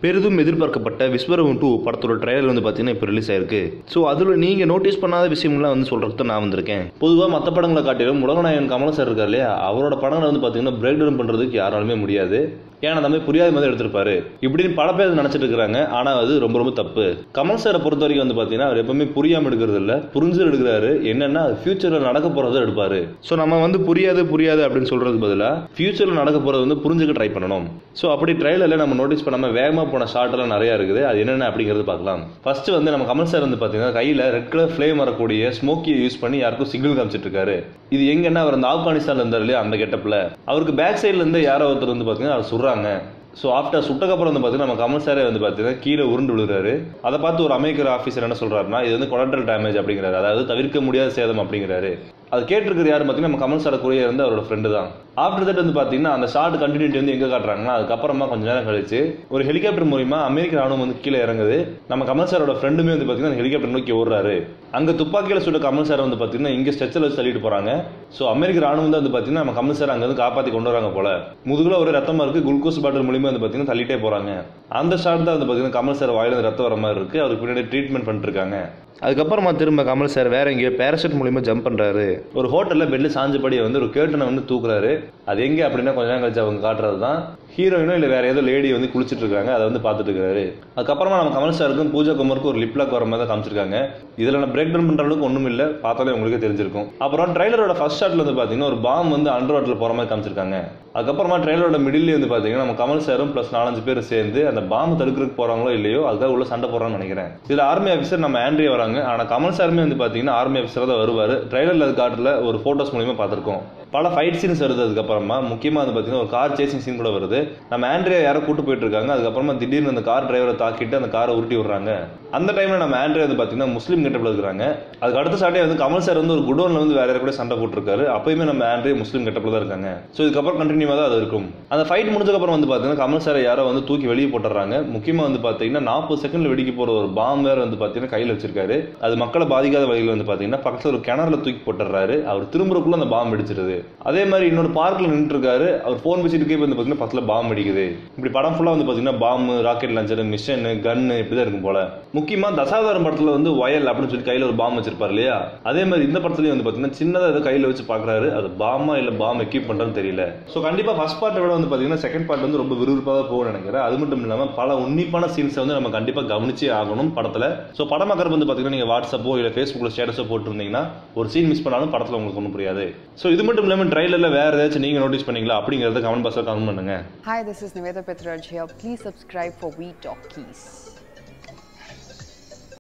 பெரிதும் எதிர்பார்க்கப்பட்ட விஸ்வரூபம் டூ படத்தோட ட்ரைலர் வந்து பார்த்தீங்கன்னா இப்போ ரிலீஸ் ஆயிருக்கு ஸோ அதில் நீங்கள் நோட்டீஸ் பண்ணாத விஷயம்லாம் வந்து சொல்கிறதுக்கு நான் வந்திருக்கேன் பொதுவாக மற்ற படங்களை காட்டிலும் உலகநாயகன் கமலம் சார் இருக்கார் இல்லையா அவரோட படங்களை வந்து பார்த்தீங்கன்னா பிரேக் டவுன் பண்ணுறதுக்கு யாராலுமே முடியாது ஏன்னா அந்த மாதிரி புரியாத மாதிரி எடுத்திருப்பாரு இப்படின்னு பல பேர் நினச்சிட்டு இருக்கிறாங்க ஆனால் அது ரொம்ப ரொம்ப தப்பு கமல் சாரை பொறுத்த வரைக்கும் வந்து பார்த்தீங்கன்னா அவர் எப்பவுமே புரியாமல் எடுக்கிறது இல்லை புரிஞ்சு எடுக்கிறாரு என்னன்னா அது ஃபியூச்சரில் நடக்க போகிறத எடுப்பாரு ஸோ நம்ம வந்து புரியாது புரியாது அப்படின்னு சொல்றது பதிலாக ஃபியூச்சரில் நடக்க போகிறது வந்து புரிஞ்சுக்க ட்ரை பண்ணணும் ஸோ அப்படி ட்ரைலரில் நம்ம நோட்டீஸ் பண்ணாமல் வேகமாக போன ஷார்ட் எல்லாம் நிறையா இருக்குது அது என்னென்ன அப்படிங்கிறது பார்க்கலாம் ஃபர்ஸ்ட் வந்து நம்ம கமல் சார் வந்து பார்த்தீங்கன்னா கையில் ரெட் கலர் ஃப்ளேம் வரக்கூடிய ஸ்மோக்கியை யூஸ் பண்ணி யாருக்கும் சிக்னல் காமிச்சிட்டு இருக்காரு இது எங்கன்னா அவர் அந்த ஆப்கானிஸ்தான்ல இருந்தார் இல்லையா அந்த கெட்டப்பில் அவருக்கு பேக் சைடில் இருந்து யாரோ ஒருத்தர் வந்து பார்த்தீங்கன்னா அவர் சொல்கிறாங்க ஸோ ஆஃப்டர் சுட்டக்கப்புறம் வந்து பார்த்தீங்கன்னா நம்ம கமல் சாரே வந்து பார்த்தீங்கன்னா கீழே உருண்டு விழுகிறாரு அதை பார்த்து ஒரு அமெரிக்கர் ஆஃபீஸர் என்ன சொல்கிறாருன்னா இது வந்து கொலட்ரல் டேமேஜ் அப்படிங்கிறாரு அதாவது தவிர்க்க முடியாத சேதம் அப்படிங்கிறாரு அது கேட்டிருக்கிறது யார் பார்த்தீங்கன்னா நம்ம கமல் சார கூறிய இருந்து அவரோட ஃப்ரெண்டு தான் ஆஃப்டர் தட் வந்து பார்த்தீங்கன்னா அந்த ஷார்ட் கண்டினியூட்டி வந்து எங்கே காட்டுறாங்கன்னா அதுக்கப்புறமா கொஞ்ச நேரம் கழிச்சு ஒரு ஹெலிகாப்டர் மூலியமா அமெரிக்க ராணுவம் வந்து கீழே இறங்குது நம்ம கமல் சாரோட ஃப்ரெண்டுமே வந்து பார்த்தீங்கன்னா அந்த ஹெலிகாப்டர் நோக்கி ஓடுறாரு அங்கே துப்பாக்கியில் சுட்ட கமல் சார் வந்து பார்த்தீங்கன்னா இங்கே ஸ்ட்ரெச்சில் வச்சு தள்ளிட்டு போகிறாங்க ஸோ அமெரிக்க ராணுவம் தான் வந்து பார்த்தீங்கன்னா நம்ம கமல் சார் அங்கேருந்து காப்பாற்றி கொண்டு வராங்க போல முதுகுல ஒரு ரத்தமாக இருக்குது குளுக்கோஸ் பாட்டில் மூலியமா வந்து பார்த்தீங்கன்னா தள்ளிட்டே போகிறாங்க அந்த ஷாட் தான் வந்து பார்த்தீங்கன்னா கமல் சார் வாயிலிருந்து ரத்தம் வர மாதிரி இருக்குது அவருக்கு பின்னாடி ட்ரீட்மெண்ட் பண்ணிட்டு இருக்காங்க அதுக்கப்புறமா திரும்ப கமல் சார் வேற எங்கேயோ பேராஷூட் மூலியமா ஜம்ப் பண்றாரு ஒரு ஹோட்டல்ல பெட்ல சாஞ்சபடியை வந்து ஒரு கேர்ட்டனை வந்து தூக்குறாரு அது எங்க அப்படின்னா கொஞ்ச நேரம் கழிச்சு அவங்க காட்டுறது தான் ஹீரோயினோ இல்லை வேற ஏதோ லேடி வந்து குளிச்சிட்டு இருக்காங்க அதை வந்து பார்த்துட்டு இருக்காரு அதுக்கப்புறமா நம்ம கமல் சாருக்கும் பூஜா குமாருக்கும் ஒரு லிப்லாக் வர மாதிரி தான் காமிச்சிருக்காங்க இதுல நான் பிரேக் டவுன் பண்ற அளவுக்கு ஒன்றும் இல்லை பார்த்தாலே உங்களுக்கே தெரிஞ்சிருக்கும் அப்புறம் ட்ரைலரோட ஃபர்ஸ்ட் ஷாட்ல வந்து பார்த்தீங்கன்னா ஒரு பாம் வந்து அண்டர் வாட்டர்ல போற மாதிரி காமிச்சிருக்காங்க அதுக்கப்புறமா ட்ரெயிலரோட மிடில் வந்து பார்த்தீங்கன்னா நம்ம கமல் சாரும் ப்ளஸ் நாலஞ்சு பேர் சேர்ந்து அந்த பாம்பு தடுக்கிறதுக்கு போறாங்களோ இல்லையோ அதுக்காக உள்ள சண்டை போறாங்கன்னு நினைக்கிறேன் இதுல ஆர்மி ஆஃபீஸர் நம்ம ஆண்ட்ரி வராங்க ஆனா கமல் சாருமே வந்து பார்த்தீங்கன்னா ஆர்மி ஆஃபீஸர் தான் வருவார் ட்ரெயிலரில் அது காட்டுல ஒரு ஃபோட்டோஸ் மூலியமா பார்த்துருக்கோம் பல ஃபைட் சீன்ஸ் வருது அதுக்கப்புறமா முக்கியமாக வந்து பார்த்தீங்கன்னா ஒரு கார் சேசிங் சீன் கூட வருது நம்ம ஆண்ட்ரியா யாரோ கூட்டு போயிட்டு இருக்காங்க அதுக்கப்புறமா திடீர்னு அந்த கார் டிரைவரை தாக்கிட்டு அந்த காரை உருட்டி விடுறாங்க அந்த டைம்ல நம்ம ஆண்ட்ரியா வந்து பார்த்தீங்கன்னா முஸ்லீம் கெட்டப்பில் இருக்கிறாங்க அதுக்கு அடுத்த சாட்டே வந்து கமல் சார் வந்து ஒரு குடோன்ல வந்து வேற யாரும் கூட சண்டை போட்டிருக்காரு அப்பயுமே நம்ம ஆண்ட்ரியா முஸ்லீம் கெட்டப்பில் தான் இருக்காங்க ஸோ இதுக்கப்புறம் கண்டினியூவாக தான் அது இருக்கும் அந்த ஃபைட் முடிஞ்சதுக்கப்புறம் வந்து பார்த்தீங்கன்னா கமல் சாரை யாரோ வந்து தூக்கி வெளியே போட்டுறாங்க முக்கியமாக வந்து பார்த்தீங்கன்னா நாற்பது செகண்ட்ல வெடிக்க போகிற ஒரு பாம் வேற வந்து பார்த்தீங்கன்னா கையில் வச்சிருக்காரு அது மக்களை பாதிக்காத வகையில் வந்து பார்த்தீங்கன்னா பக்கத்தில் ஒரு கிணறுல தூக்கி போட்டுறாரு அவர் திரும்புறக்குள்ள அந்த பாம் வெடிச்சிருது அதே மாதிரி இன்னொரு பார்க்கில் நின்றுட்டு இருக்காரு அவர் ஃபோன் பேசிட்டு வந்து பார்த்தீங்கன்னா பக்கத்தில் பாம் வெடிக்குது இப்படி படம் ஃபுல்லாக வந்து பார்த்தீங்கன்னா bomb rocket launcher mission gun இப்படி தான் இருக்கும் போல முக்கியமாக தசாவதாரம் படத்தில் வந்து வயல் அப்படின்னு சொல்லி கையில் ஒரு பாம் வச்சிருப்பாரு இல்லையா அதே மாதிரி இந்த படத்துலயும் வந்து பார்த்தீங்கன்னா சின்னதாக ஏதோ கையில் வச்சு பார்க்குறாரு அது பாமா இல்லை பாம் எக்யூப் பண்ணுறதுன்னு தெரியல ஸோ கண்டிப்பாக ஃபர்ஸ்ட் பார்ட்டை விட வந்து பார்த்தீங்கன்னா செகண்ட் பார்ட் வந்து ரொம்ப விறுவிறுப்பாக தான் போகும் நினைக்கிறேன் அது மட்டும் இல்லாமல் பல உன்னிப்பான சீன்ஸை வந்து நம்ம கண்டிப்பாக கவனிச்சே ஆகணும் படத்தில் ஸோ படம் பார்க்குறது வந்து பார்த்தீங்கன்னா நீங்கள் வாட்ஸ்அப்போ இல்லை ஃபேஸ்புக்கில் ஸ்டேட்டஸோ போட்டிருந்தீங்கன்னா ஒரு சீன் மிஸ் பண்ணாலும் படத்தில் உங்களுக்கு ஒன்றும் புரியாது ஸோ இது மட்டும் இல்லாமல் ட்ரைலரில் வேறு ஏதாச்சும் நீங்கள் நோட்டீஸ் பண்ணீங்களா அப்படிங்கிறத கமெண்ட் பாக்ஸில் கமெண்ட் பண்ணுங்க Hi, this is Niveda Petraj here. Please subscribe for We Talkies.